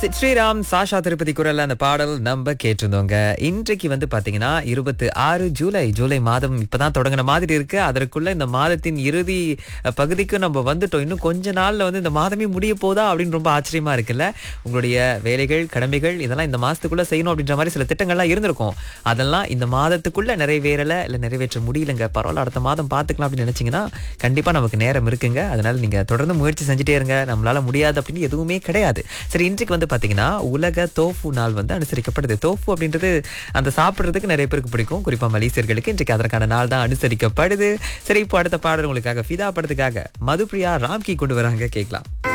சித் ஸ்ரீராம் சாஷா திருப்பதி குரல்ல அந்த பாடல் நம்ம கேட்டிருந்தோங்க இன்றைக்கு வந்து பாத்தீங்கன்னா இருபத்தி ஆறு ஜூலை ஜூலை மாதம் இப்பதான் தொடங்கின மாதிரி இருக்கு அதற்குள்ள இந்த மாதத்தின் இறுதி அஹ், பகுதிக்கு நம்ம வந்துட்டோம் இன்னும் கொஞ்ச நாள்ல வந்து இந்த மாதமே முடிய போதா அப்படின்னு ரொம்ப ஆச்சரியமா இருக்குல்ல உங்களுடைய வேலைகள் கடமைகள் இதெல்லாம் இந்த மாசத்துக்குள்ள செய்யணும் அப்படின்ற மாதிரி சில திட்டங்கள்லாம் இருந்திருக்கும் அதெல்லாம் இந்த மாதத்துக்குள்ள நிறைவேறல இல்ல நிறைவேற்ற முடியலங்க பரவாயில்ல அடுத்த மாதம் பார்த்துக்கலாம் அப்படின்னு நினைச்சீங்கன்னா கண்டிப்பா நமக்கு நேரம் இருக்குங்க அதனால நீங்க தொடர்ந்து முயற்சி செஞ்சுட்டே இருங்க நம்மளால முடியாது அப்படின்னு எதுவுமே கிடையாது சரி இன்றைக்கு வந்து பாத்தீங்கன்னா உலக தோஃபு நாள் வந்து அனுசரிக்கப்படுது தோஃபு அப்படின்றது அந்த சாப்பிடுறதுக்கு நிறைய பேருக்கு பிடிக்கும் குறிப்பா மலேசியர்களுக்கு இன்றைக்கு அதற்கான நாள் தான் அனுசரிக்கப்படுது சரி இப்போ அடுத்த பாடல் உங்களுக்காக ஃபிதா படத்துக்காக மதுப்ரியா ராம்கி கொண்டு வராங்க கேட்கலாம்